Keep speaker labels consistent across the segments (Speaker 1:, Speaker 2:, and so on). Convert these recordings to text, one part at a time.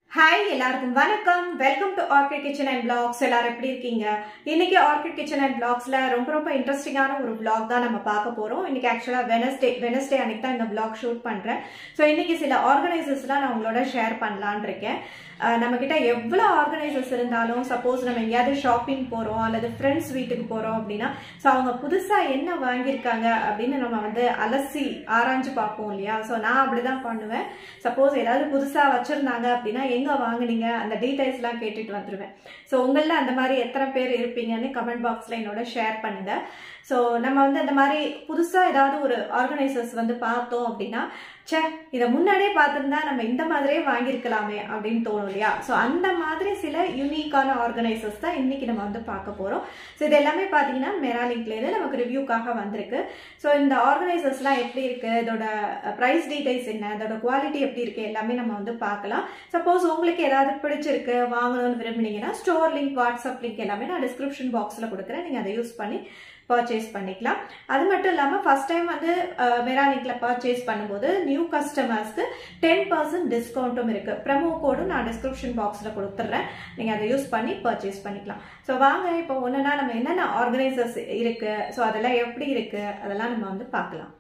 Speaker 1: hi எல்லாருக்கும் வணக்கம் welcome to orchid kitchen and blogs எல்லாரும் எப்படி இருக்கீங்க இன்னைக்கு ஆர்கிட் கிச்சன் அண்ட் பிளாக்ஸ்ல ரொம்ப ரொம்ப இன்ட்ரெஸ்டிங்கான ஒரு பிளாக் தான் நம்ம பார்க்க போறோம் இன்னைக்கு ஆக்சுவலா வெனஸ்டே வெனஸ்டே அன்னைக்கு தான் இந்த பிளாக் ஷூட் பண்றேன் ஸோ இன்னைக்கு சில ஆர்கனைசர்ஸ்லாம் நான் உங்களோட ஷேர் பண்ணலான் இருக்கேன் அஹ் நம்ம கிட்ட எவ்வளோ ஆர்கனைசர்ஸ் இருந்தாலும் சப்போஸ் நம்ம எங்கேயாவது ஷாப்பிங் போறோம் அல்லது ஃப்ரெண்ட்ஸ் வீட்டுக்கு போறோம் அப்படின்னா ஸோ அவங்க புதுசா என்ன வாங்கியிருக்காங்க அப்படின்னு நம்ம வந்து அலசி ஆராய்ஞ்சு பார்ப்போம் இல்லையா ஸோ நான் அப்படிதான் பண்ணுவேன் சப்போஸ் ஏதாவது புதுசா வச்சிருந்தாங்க அப்படின்னா எங்க வாங்குனீங்க அந்த டீடைல்ஸ்லாம் கேட்டுட்டு வந்துருவேன் ஸோ உங்கள அந்த மாதிரி எத்தனை பேர் இருப்பீங்கன்னு கமெண்ட் பாக்ஸ்ல என்னோட ஷேர் பண்ணுங்க ஸோ நம்ம வந்து அந்த மாதிரி புதுசா ஏதாவது ஒரு ஆர்கனைசர்ஸ் வந்து பார்த்தோம் அப்படின்னா ச்சே இதை முன்னாடியே பார்த்துருந்தா நம்ம இந்த மாதிரியே வாங்கியிருக்கலாமே அப்படின்னு தோணும் இல்லையா ஸோ அந்த மாதிரி சில யூனிக்கான ஆர்கனைசர்ஸ் தான் இன்னைக்கு நம்ம வந்து பார்க்க போகிறோம் ஸோ இது எல்லாமே பார்த்தீங்கன்னா மெராலிங்க்லேருந்து நமக்கு ரிவ்யூக்காக வந்திருக்கு ஸோ இந்த ஆர்கனைசர்ஸ்லாம் எப்படி இருக்கு இதோட ப்ரைஸ் டீடைல்ஸ் என்ன அதோட குவாலிட்டி எப்படி இருக்கு எல்லாமே நம்ம வந்து பார்க்கலாம் சப்போஸ் உங்களுக்கு ஏதாவது பிடிச்சிருக்கு வாங்கணும்னு விரும்புனீங்கன்னா ஸ்டோர் லிங்க் வாட்ஸ்அப் லிங்க் எல்லாமே நான் டிஸ்கிரிப்ஷன் பாக்ஸில் கொடுக்குறேன் நீங்கள் அதை யூஸ் பண்ணி பர்ச்சேஸ் பண்ணிக்கலாம் அது மட்டும் இல்லாமல் ஃபர்ஸ்ட் டைம் வந்து மெரானிக்ல பர்ச்சேஸ் பண்ணும்போது நியூ கஸ்டமர்ஸ்க்கு டென் பர்சன்ட் டிஸ்கவுண்ட்டும் இருக்கு ப்ரமோ கோடும் நான் டிஸ்கிரிப்ஷன் பாக்ஸில் கொடுத்துட்றேன் நீங்கள் அதை யூஸ் பண்ணி பர்ச்சேஸ் பண்ணிக்கலாம் ஸோ வாங்க இப்போ ஒன்றுனா நம்ம என்னென்ன ஆர்கனைசர்ஸ் இருக்கு ஸோ அதெல்லாம் எப்படி இருக்கு அதெல்லாம் நம்ம வந்து பார்க்கலாம்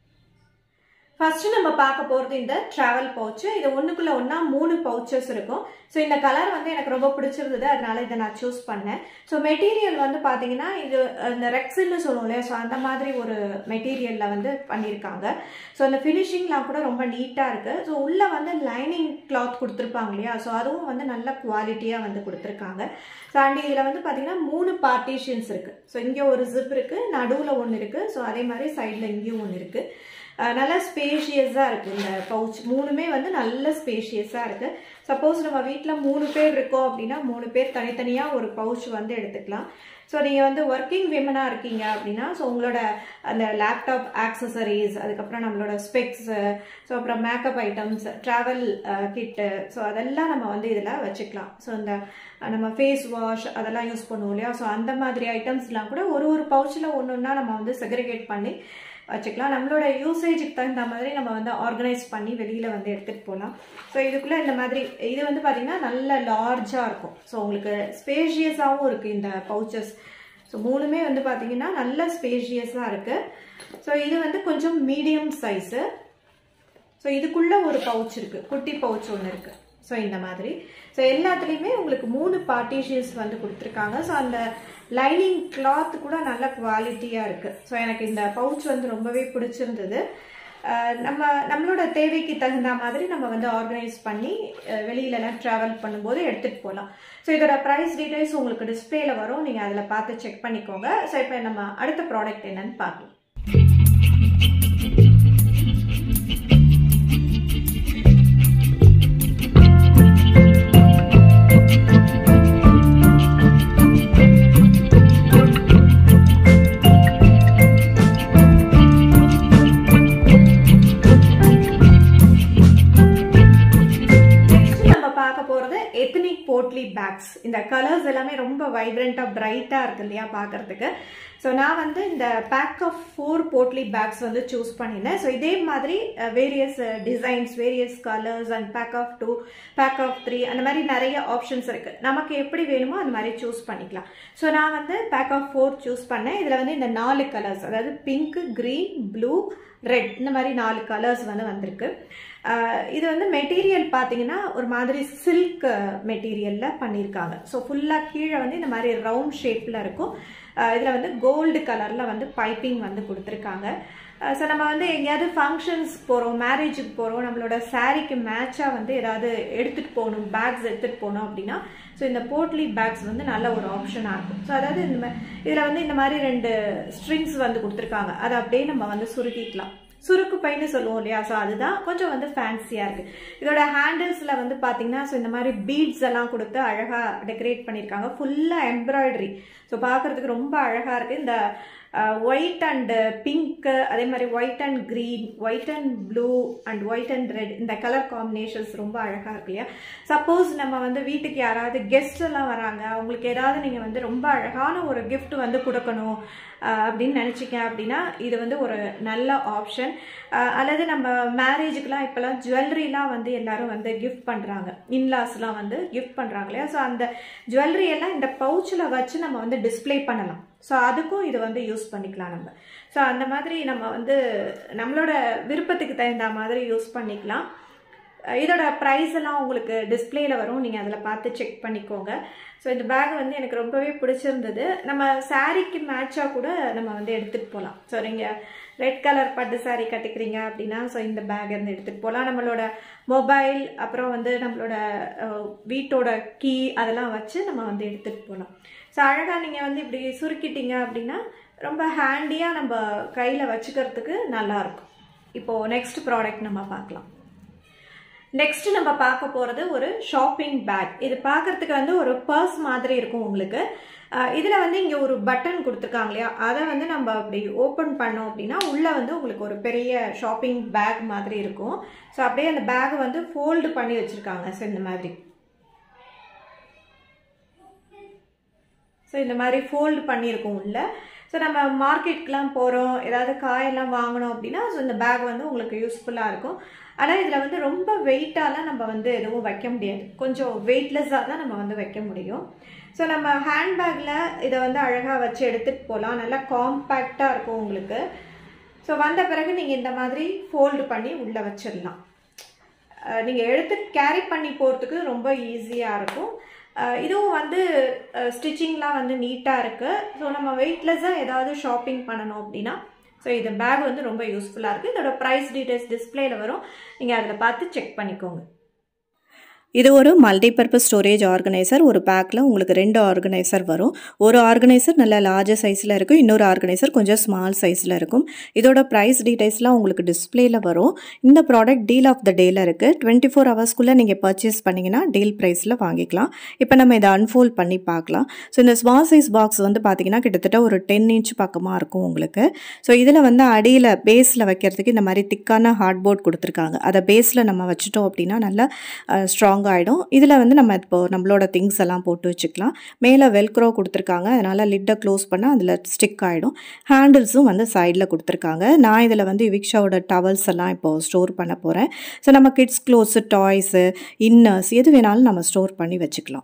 Speaker 1: ஃபர்ஸ்ட் நம்ம பார்க்க போகிறது இந்த ட்ராவல் பவுச்சு இது ஒன்றுக்குள்ள ஒன்றா மூணு பவுச்சஸ் இருக்கும் ஸோ இந்த கலர் வந்து எனக்கு ரொம்ப பிடிச்சிருந்தது அதனால இதை நான் சூஸ் பண்ணேன் ஸோ மெட்டீரியல் வந்து பார்த்தீங்கன்னா இது இந்த ரெக்ஸின்னு சொல்லுவோம் இல்லையா ஸோ அந்த மாதிரி ஒரு மெட்டீரியலில் வந்து பண்ணியிருக்காங்க ஸோ அந்த ஃபினிஷிங்லாம் கூட ரொம்ப நீட்டாக இருக்குது ஸோ உள்ளே வந்து லைனிங் கிளாத் கொடுத்துருப்பாங்க இல்லையா ஸோ அதுவும் வந்து நல்ல குவாலிட்டியாக வந்து கொடுத்துருக்காங்க ஸோ அண்ட் இதில் வந்து பார்த்தீங்கன்னா மூணு பார்ட்டிஷன்ஸ் இருக்குது ஸோ இங்கே ஒரு ஜிப் இருக்குது நடுவில் ஒன்று இருக்குது ஸோ அதே மாதிரி சைடில் இங்கேயும் ஒன்று இருக்குது நல்லா ஸ்பேஷியஸாக இருக்குது இந்த பவுச் மூணுமே வந்து நல்ல ஸ்பேஷியஸாக இருக்குது சப்போஸ் நம்ம வீட்டில் மூணு பேர் இருக்கோம் அப்படின்னா மூணு பேர் தனித்தனியாக ஒரு பவுச் வந்து எடுத்துக்கலாம் ஸோ நீங்கள் வந்து ஒர்க்கிங் விமனாக இருக்கீங்க அப்படின்னா ஸோ உங்களோட அந்த லேப்டாப் ஆக்சசரிஸ் அதுக்கப்புறம் நம்மளோட ஸ்பெக்ஸு ஸோ அப்புறம் makeup items travel kit so அதெல்லாம் நம்ம வந்து இதில் வச்சுக்கலாம் ஸோ இந்த நம்ம ஃபேஸ் வாஷ் அதெல்லாம் யூஸ் பண்ணுவோம் இல்லையா ஸோ அந்த மாதிரி ஐட்டம்ஸ்லாம் கூட ஒரு ஒரு பவுச்சில் ஒன்று ஒன்றா நம்ம வந்து செக்ரிகேட் பண்ணி வச்சுக்கலாம் நம்மளோட யூசேஜுக்கு தகுந்த மாதிரி நம்ம வந்து ஆர்கனைஸ் பண்ணி வெளியில் வந்து எடுத்துகிட்டு போகலாம் ஸோ இதுக்குள்ளே இந்த மாதிரி இது வந்து பார்த்திங்கன்னா நல்ல லார்ஜாக இருக்கும் ஸோ உங்களுக்கு ஸ்பேஷியஸாகவும் இருக்குது இந்த பவுச்சஸ் ஸோ மூணுமே வந்து பார்த்திங்கன்னா நல்ல ஸ்பேஷியஸாக இருக்குது ஸோ இது வந்து கொஞ்சம் மீடியம் சைஸு ஸோ இதுக்குள்ளே ஒரு பவுச் இருக்குது குட்டி பவுச் ஒன்று இருக்குது ஸோ இந்த மாதிரி ஸோ எல்லாத்துலேயுமே உங்களுக்கு மூணு பார்ட்டிஷன்ஸ் வந்து கொடுத்துருக்காங்க ஸோ அந்த லைனிங் கிளாத் கூட நல்ல குவாலிட்டியாக இருக்குது ஸோ எனக்கு இந்த பவுச் வந்து ரொம்பவே பிடிச்சிருந்தது நம்ம நம்மளோட தேவைக்கு தகுந்த மாதிரி நம்ம வந்து ஆர்கனைஸ் பண்ணி வெளியிலலாம் ட்ராவல் பண்ணும்போது எடுத்துகிட்டு போகலாம் ஸோ இதோட ப்ரைஸ் டீடைல்ஸ் உங்களுக்கு டிஸ்பிளேல வரும் நீங்கள் அதில் பார்த்து செக் பண்ணிக்கோங்க ஸோ இப்போ நம்ம அடுத்த ப்ராடக்ட் என்னன்னு பார்க்கலாம் எத்னிக் போட்லி பேக்ஸ் இந்த கலர்ஸ் எல்லாமே ரொம்ப வைப்ரண்ட்டாக பிரைட்டாக இருக்கு இல்லையா பார்க்கறதுக்கு ஸோ நான் வந்து இந்த pack of four potli bags வந்து சூஸ் பண்ணியிருந்தேன் ஸோ இதே மாதிரி various designs various colours and pack of two pack of three அந்த மாதிரி நிறைய ஆப்ஷன்ஸ் இருக்குது நமக்கு எப்படி வேணுமோ அந்த மாதிரி சூஸ் பண்ணிக்கலாம் ஸோ நான் வந்து பேக் ஆஃப் ஃபோர் சூஸ் பண்ணேன் இதில் வந்து இந்த நாலு கலர்ஸ் அதாவது பிங்க் க்ரீன் ப்ளூ ரெட் இந்த மாதிரி நாலு கலர்ஸ் வந்து வந்திருக்கு இது வந்து மெட்டீரியல் பார்த்தீங்கன்னா ஒரு மாதிரி சில்க் மெட்டீரியலில் பண்ணியிருக்காங்க ஸோ ஃபுல்லாக கீழே வந்து இந்த மாதிரி ரவுண்ட் ஷேப்பில் இருக்கும் இதில் வந்து கோல்டு கலரில் வந்து பைப்பிங் வந்து கொடுத்துருக்காங்க ஸோ நம்ம வந்து எங்கேயாவது ஃபங்க்ஷன்ஸ் போகிறோம் மேரேஜுக்கு போகிறோம் நம்மளோட சாரீக்கு மேட்சாக வந்து ஏதாவது எடுத்துகிட்டு போகணும் பேக்ஸ் எடுத்துகிட்டு போகணும் அப்படின்னா ஸோ இந்த போட்லி பேக்ஸ் வந்து நல்ல ஒரு ஆப்ஷனாக இருக்கும் ஸோ அதாவது இந்த இதில் வந்து இந்த மாதிரி ரெண்டு ஸ்ட்ரிங்ஸ் வந்து கொடுத்துருக்காங்க அதை அப்படியே நம்ம வந்து சுருக்கிக்கலாம் சுருக்கு பைன்னு சொல்லுவோம் இல்லையா ஸோ அதுதான் கொஞ்சம் வந்து ஃபேன்சியாக இருக்குது இதோட ஹேண்டில்ஸில் வந்து பார்த்தீங்கன்னா ஸோ இந்த மாதிரி பீட்ஸ் எல்லாம் கொடுத்து அழகாக டெக்கரேட் பண்ணியிருக்காங்க ஃபுல்லாக எம்ப்ராய்டரி ஸோ பார்க்குறதுக்கு ரொம்ப அழகாக இருக்குது இந்த ஒயிட் அண்ட் பிங்க்கு அதே மாதிரி white and green white and blue and white and red இந்த கலர் காம்பினேஷன்ஸ் ரொம்ப அழகாக இருக்கு இல்லையா சப்போஸ் நம்ம வந்து வீட்டுக்கு யாராவது கெஸ்ட் எல்லாம் வராங்க அவங்களுக்கு ஏதாவது நீங்கள் வந்து ரொம்ப அழகான ஒரு கிஃப்ட் வந்து கொடுக்கணும் அப்படின்னு நினச்சிக்க அப்படின்னா இது வந்து ஒரு நல்ல ஆப்ஷன் அல்லது நம்ம மேரேஜுக்கெலாம் இப்போலாம் ஜுவல்லரிலாம் வந்து எல்லாரும் வந்து கிஃப்ட் பண்ணுறாங்க இன்லாஸ்லாம் வந்து கிஃப்ட் பண்ணுறாங்க இல்லையா ஸோ அந்த ஜுவல்லரி எல்லாம் இந்த பவுச்சில் வச்சு நம்ம வந்து டிஸ்ப்ளே பண்ணலாம் ஸோ அதுக்கும் இது வந்து யூஸ் பண்ணிக்கலாம் நம்ம ஸோ அந்த மாதிரி நம்ம வந்து நம்மளோட விருப்பத்துக்கு தகுந்த மாதிரி யூஸ் பண்ணிக்கலாம் இதோட ப்ரைஸ் எல்லாம் உங்களுக்கு டிஸ்பிளேல வரும் நீங்கள் அதில் பார்த்து செக் பண்ணிக்கோங்க ஸோ இந்த பேக் வந்து எனக்கு ரொம்பவே பிடிச்சிருந்தது நம்ம சாரீக்கு மேட்சாக கூட நம்ம வந்து எடுத்துகிட்டு போகலாம் ஸோ நீங்கள் ரெட் கலர் பட்டு சாரீ கட்டிக்கிறீங்க அப்படின்னா ஸோ இந்த பேக் இருந்து எடுத்துகிட்டு போகலாம் நம்மளோட மொபைல் அப்புறம் வந்து நம்மளோட வீட்டோட கீ அதெல்லாம் வச்சு நம்ம வந்து எடுத்துகிட்டு போகலாம் ஸோ அழகாக நீங்கள் வந்து இப்படி சுருக்கிட்டீங்க அப்படின்னா ரொம்ப ஹேண்டியாக நம்ம கையில் வச்சுக்கிறதுக்கு நல்லாயிருக்கும் இப்போது நெக்ஸ்ட் ப்ராடக்ட் நம்ம பார்க்கலாம் நெக்ஸ்ட் நம்ம பார்க்க போகிறது ஒரு ஷாப்பிங் பேக் இது பார்க்கறதுக்கு வந்து ஒரு பர்ஸ் மாதிரி இருக்கும் உங்களுக்கு இதில் வந்து இங்கே ஒரு பட்டன் கொடுத்துருக்காங்க இல்லையா அதை வந்து நம்ம அப்படி ஓப்பன் பண்ணோம் அப்படின்னா உள்ளே வந்து உங்களுக்கு ஒரு பெரிய ஷாப்பிங் பேக் மாதிரி இருக்கும் ஸோ அப்படியே அந்த பேக்கை வந்து ஃபோல்டு பண்ணி வச்சுருக்காங்க ஸோ இந்த மாதிரி ஸோ இந்த மாதிரி ஃபோல்டு பண்ணியிருக்கோம் உள்ள ஸோ நம்ம மார்க்கெட்டுக்கெலாம் போகிறோம் ஏதாவது காயெல்லாம் வாங்கணும் அப்படின்னா ஸோ இந்த பேக் வந்து உங்களுக்கு யூஸ்ஃபுல்லாக இருக்கும் ஆனால் இதில் வந்து ரொம்ப வெயிட்டாலாம் நம்ம வந்து எதுவும் வைக்க முடியாது கொஞ்சம் வெயிட்லெஸ்ஸாக தான் நம்ம வந்து வைக்க முடியும் ஸோ நம்ம ஹேண்ட்பேக்கில் இதை வந்து அழகாக வச்சு எடுத்துகிட்டு போகலாம் நல்லா காம்பேக்டாக இருக்கும் உங்களுக்கு ஸோ வந்த பிறகு நீங்கள் இந்த மாதிரி ஃபோல்டு பண்ணி உள்ளே வச்சிடலாம் நீங்கள் எடுத்து கேரி பண்ணி போகிறதுக்கு ரொம்ப ஈஸியாக இருக்கும் இதுவும் வந்து ஸ்டிச்சிங்லாம் வந்து நீட்டாக இருக்குது ஸோ நம்ம வெயிட்லெஸ்ஸாக ஏதாவது ஷாப்பிங் பண்ணணும் அப்படின்னா ஸோ இந்த பேக் வந்து ரொம்ப யூஸ்ஃபுல்லாக இருக்குது இதோட ப்ரைஸ் டீட்டெயில்ஸ் டிஸ்பிளேல வரும் நீங்கள் அதில் பார்த்து செக் பண்ணிக்கோங்க
Speaker 2: இது ஒரு மல்டிபர்பஸ் ஸ்டோரேஜ் ஆர்கனைசர் ஒரு பேக்கில் உங்களுக்கு ரெண்டு ஆர்கனைசர் வரும் ஒரு ஆர்கனைசர் நல்ல லார்ஜர் சைஸில் இருக்கும் இன்னொரு ஆர்கனைசர் கொஞ்சம் ஸ்மால் சைஸில் இருக்கும் இதோட ப்ரைஸ் டீடைல்ஸ்லாம் உங்களுக்கு டிஸ்பிளேல வரும் இந்த ப்ராடக்ட் டீல் ஆஃப் த டேல இருக்குது டுவெண்ட்டி ஃபோர் ஹவர்ஸ்க்குள்ளே நீங்கள் பர்ச்சேஸ் பண்ணிங்கன்னா டீல் ப்ரைஸில் வாங்கிக்கலாம் இப்போ நம்ம இதை அன்ஃபோல்ட் பண்ணி பார்க்கலாம் ஸோ இந்த ஸ்மால் சைஸ் பாக்ஸ் வந்து பார்த்தீங்கன்னா கிட்டத்தட்ட ஒரு டென் இன்ச் பக்கமாக இருக்கும் உங்களுக்கு ஸோ இதில் வந்து அடியில் பேஸில் வைக்கிறதுக்கு இந்த மாதிரி திக்கான ஹார்ட் போர்ட் கொடுத்துருக்காங்க அதை பேஸில் நம்ம வச்சுட்டோம் அப்படின்னா நல்லா ஸ்ட்ராங் ஸ்ட்ராங் ஆகிடும் இதில் வந்து நம்ம இப்போ நம்மளோட திங்ஸ் எல்லாம் போட்டு வச்சுக்கலாம் மேலே வெல்க்ரோ கொடுத்துருக்காங்க அதனால் லிட்டை க்ளோஸ் பண்ணால் அதில் ஸ்டிக் ஆகிடும் ஹேண்டில்ஸும் வந்து சைடில் கொடுத்துருக்காங்க நான் இதில் வந்து விக்ஷாவோட டவல்ஸ் எல்லாம் இப்போது ஸ்டோர் பண்ண போகிறேன் ஸோ நம்ம கிட்ஸ் க்ளோத்ஸு டாய்ஸு இன்னர்ஸ் எது வேணாலும் நம்ம ஸ்டோர் பண்ணி வச்சுக்கலாம்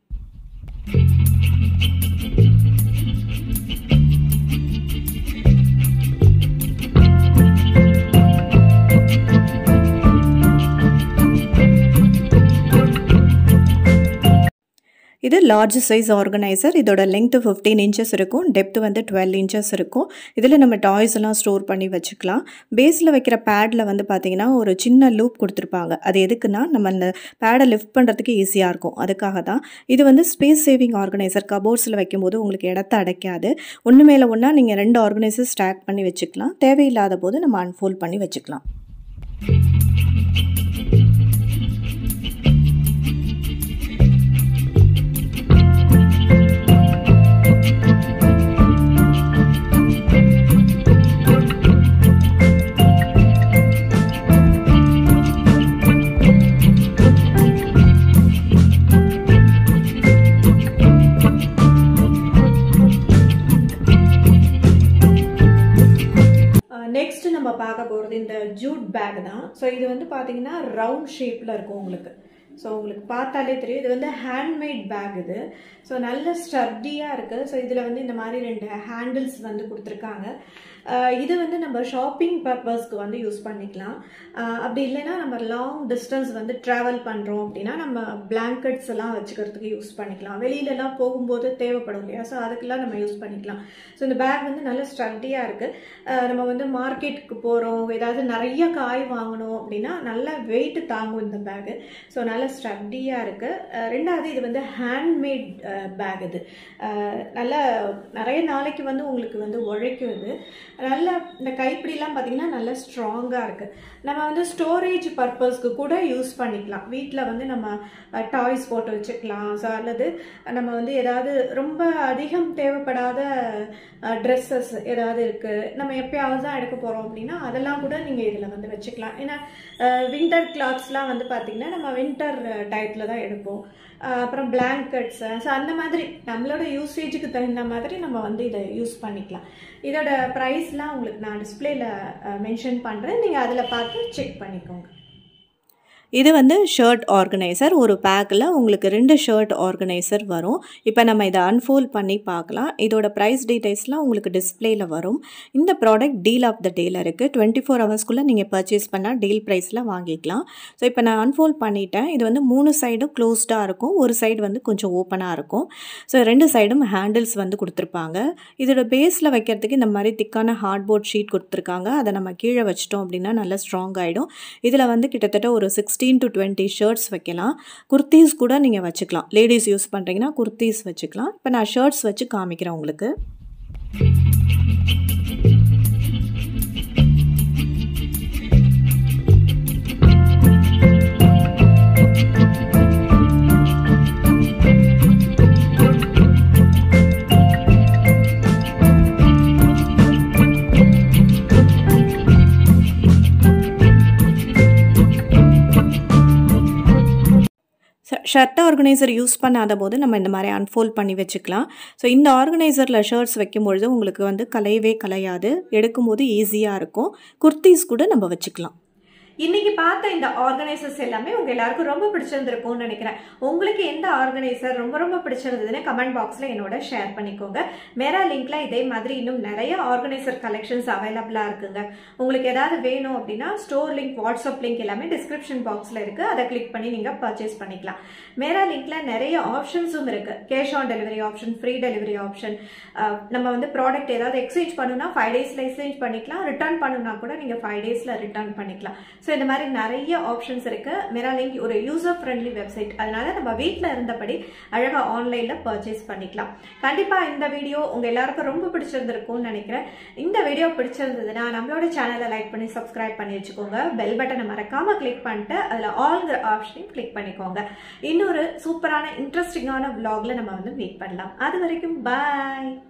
Speaker 2: இது லார்ஜ் சைஸ் ஆர்கனைசர் இதோட லென்த்து ஃபிஃப்டீன் இன்ச்சஸ் இருக்கும் டெப்த் வந்து டுவெல் இன்ச்சஸ் இருக்கும் இதில் நம்ம டாய்ஸ் எல்லாம் ஸ்டோர் பண்ணி வச்சுக்கலாம் பேஸில் வைக்கிற பேடில் வந்து பார்த்திங்கன்னா ஒரு சின்ன லூப் கொடுத்துருப்பாங்க அது எதுக்குன்னா நம்ம அந்த பேடை லிஃப்ட் பண்ணுறதுக்கு ஈஸியாக இருக்கும் அதுக்காக தான் இது வந்து ஸ்பேஸ் சேவிங் ஆர்கனைசர் கபோர்ட்ஸில் வைக்கும்போது உங்களுக்கு இடத்த அடைக்காது ஒன்று மேலே ஒன்றா நீங்கள் ரெண்டு ஆர்கனைசர் ஸ்டாக் பண்ணி வச்சுக்கலாம் தேவையில்லாத போது நம்ம அன்ஃபோல்ட் பண்ணி வச்சுக்கலாம்
Speaker 1: நெக்ஸ்ட் நம்ம பார்க்க போகிறது இந்த ஜூட் பேக் தான் ஸோ இது வந்து பார்த்தீங்கன்னா ரவுண்ட் ஷேப்பில் இருக்கும் உங்களுக்கு ஸோ உங்களுக்கு பார்த்தாலே தெரியும் இது வந்து ஹேண்ட்மேட் பேக் இது ஸோ நல்ல ஸ்டர்டியாக இருக்குது ஸோ இதில் வந்து இந்த மாதிரி ரெண்டு ஹேண்டில்ஸ் வந்து கொடுத்துருக்காங்க இது வந்து நம்ம ஷாப்பிங் பர்பஸ்க்கு வந்து யூஸ் பண்ணிக்கலாம் அப்படி இல்லைன்னா நம்ம லாங் டிஸ்டன்ஸ் வந்து ட்ராவல் பண்ணுறோம் அப்படின்னா நம்ம பிளாங்கெட்ஸ் எல்லாம் வச்சுக்கிறதுக்கு யூஸ் பண்ணிக்கலாம் வெளியிலலாம் போகும்போது தேவைப்படும் இல்லையா ஸோ அதுக்கெல்லாம் நம்ம யூஸ் பண்ணிக்கலாம் ஸோ இந்த பேக் வந்து நல்ல ஸ்டர்டியாக இருக்குது நம்ம வந்து மார்க்கெட்டுக்கு போகிறோம் ஏதாவது நிறைய காய் வாங்கணும் அப்படின்னா நல்ல வெயிட் தாங்கும் இந்த பேகு ஸோ நல்ல ஸ்டர்டியாக இருக்குது ரெண்டாவது இது வந்து ஹேண்ட்மேட் பேக் இது நல்ல நிறைய நாளைக்கு வந்து உங்களுக்கு வந்து உழைக்கும் இது நல்ல இந்த கைப்பிடிலாம் பார்த்தீங்கன்னா நல்ல ஸ்ட்ராங்காக இருக்குது நம்ம வந்து ஸ்டோரேஜ் பர்பஸ்க்கு கூட யூஸ் பண்ணிக்கலாம் வீட்டில் வந்து நம்ம டாய்ஸ் போட்டு வச்சுக்கலாம் ஸோ அல்லது நம்ம வந்து ஏதாவது ரொம்ப அதிகம் தேவைப்படாத ட்ரெஸ்ஸஸ் ஏதாவது இருக்குது நம்ம எப்பயாவது தான் எடுக்க போகிறோம் அப்படின்னா அதெல்லாம் கூட நீங்கள் இதில் வந்து வச்சுக்கலாம் ஏன்னா வின்டர் கிளாத்ஸ்லாம் வந்து பார்த்திங்கன்னா நம்ம வின்டர் வின்டர் டயத்தில் தான் எடுப்போம் அஹ் அப்புறம் பிளாங்கெட்ஸ் ஸோ அந்த மாதிரி நம்மளோட யூசேஜுக்கு தகுந்த மாதிரி நம்ம வந்து இதை யூஸ் பண்ணிக்கலாம் இதோட ப்ரைஸ்லாம் உங்களுக்கு நான் டிஸ்பிளேல மென்ஷன் பண்ணுறேன் நீங்கள் அதில் பார்த்து செக் பண்ணிக்கோங்க
Speaker 2: இது வந்து ஷர்ட் ஆர்கனைசர் ஒரு பேக்கில் உங்களுக்கு ரெண்டு ஷர்ட் ஆர்கனைசர் வரும் இப்போ நம்ம இதை அன்ஃபோல்ட் பண்ணி பார்க்கலாம் இதோட ப்ரைஸ் டீடைல்ஸ்லாம் உங்களுக்கு டிஸ்பிளேல வரும் இந்த ப்ராடக்ட் டீல் ஆஃப் த டேல இருக்குது டுவெண்ட்டி ஃபோர் ஹவர்ஸ்க்குள்ளே நீங்கள் பர்ச்சேஸ் பண்ணால் டீல் ப்ரைஸில் வாங்கிக்கலாம் ஸோ இப்போ நான் அன்ஃபோல்ட் பண்ணிட்டேன் இது வந்து மூணு சைடும் க்ளோஸ்டாக இருக்கும் ஒரு சைடு வந்து கொஞ்சம் ஓப்பனாக இருக்கும் ஸோ ரெண்டு சைடும் ஹேண்டில்ஸ் வந்து கொடுத்துருப்பாங்க இதோட பேஸில் வைக்கிறதுக்கு இந்த மாதிரி திக்கான ஹார்ட்போர்ட் ஷீட் கொடுத்துருக்காங்க அதை நம்ம கீழே வச்சிட்டோம் அப்படின்னா நல்லா ஸ்ட்ராங் ஆகிடும் இதில் வந்து கிட்டத்தட்ட ஒரு சிக்ஸ்டீன் டு டுவெண்ட்டி ஷர்ட்ஸ் வைக்கலாம் குர்த்தீஸ் கூட நீங்கள் வச்சுக்கலாம் லேடிஸ் யூஸ் பண்ணுறீங்கன்னா குர்த்தீஸ் வச்சுக்கலாம் இப்போ நான் ஷர்ட்ஸ் வச்சு காமிக்கிறேன் உங்களுக்கு ஷர்ட் ஆர்கனைசர் யூஸ் பண்ணாத போது நம்ம இந்த மாதிரி அன்ஃபோல்ட் பண்ணி வச்சுக்கலாம் ஸோ இந்த ஆர்கனைசரில் ஷர்ட்ஸ் வைக்கும்பொழுது உங்களுக்கு வந்து கலையவே கலையாது எடுக்கும்போது ஈஸியாக இருக்கும் குர்த்தீஸ் கூட நம்ம வச்சுக்கலாம்
Speaker 1: இன்னைக்கு பார்த்த இந்த ஆர்கனைசர்ஸ் எல்லாமே உங்க எல்லாருக்கும் ரொம்ப பிடிச்சிருந்திருக்கும்னு நினைக்கிறேன் உங்களுக்கு எந்த ஆர்கனைசர் ரொம்ப ரொம்ப பிடிச்சிருந்ததுன்னு கமெண்ட் பாக்ஸ்ல என்னோட ஷேர் பண்ணிக்கோங்க மேரா லிங்க்ல இதே மாதிரி இன்னும் நிறைய ஆர்கனைசர் கலெக்ஷன்ஸ் அவைலபிளா இருக்குங்க உங்களுக்கு ஏதாவது வேணும் அப்படின்னா ஸ்டோர் லிங்க் வாட்ஸ்அப் லிங்க் எல்லாமே டிஸ்கிரிப்ஷன் பாக்ஸ்ல இருக்கு அதை கிளிக் பண்ணி நீங்க பர்ச்சேஸ் பண்ணிக்கலாம் மேரா லிங்க்ல நிறைய ஆப்ஷன்ஸும் இருக்கு cash on delivery option free delivery option நம்ம வந்து ப்ராடக்ட் ஏதாவது எக்ஸ்சேஞ்ச் பண்ணணும்னா ஃபைவ் டேஸ்ல எக்ஸ்சேஞ்ச் பண்ணிக்கலாம் ரிட்டர்ன் பண்ணணும்னா கூட நீங்க ஃபைவ் டேஸ்ல ரிட்டர்ன் பண்ணிக்கலாம் ஸோ இந்த மாதிரி நிறைய ஆப்ஷன்ஸ் இருக்கு மெரா லிங்க் ஒரு யூசர் ஃப்ரெண்ட்லி வெப்சைட் அதனால நம்ம வீட்டில் இருந்தபடி அழகா ஆன்லைன்ல பர்ச்சேஸ் பண்ணிக்கலாம் கண்டிப்பா இந்த வீடியோ உங்க எல்லாருக்கும் ரொம்ப பிடிச்சிருந்திருக்கும்னு நினைக்கிறேன் இந்த வீடியோ பிடிச்சிருந்ததுன்னா நம்மளோட சேனலை லைக் பண்ணி சப்ஸ்கிரைப் பண்ணி வச்சுக்கோங்க பெல் பட்டனை மறக்காம கிளிக் பண்ணிட்டு அதுல ஆல்ங்கிற ஆப்ஷனையும் கிளிக் பண்ணிக்கோங்க இன்னொரு சூப்பரான இன்ட்ரெஸ்டிங்கான vlogல நம்ம வந்து மீட் பண்ணலாம் அது வரைக்கும் பாய்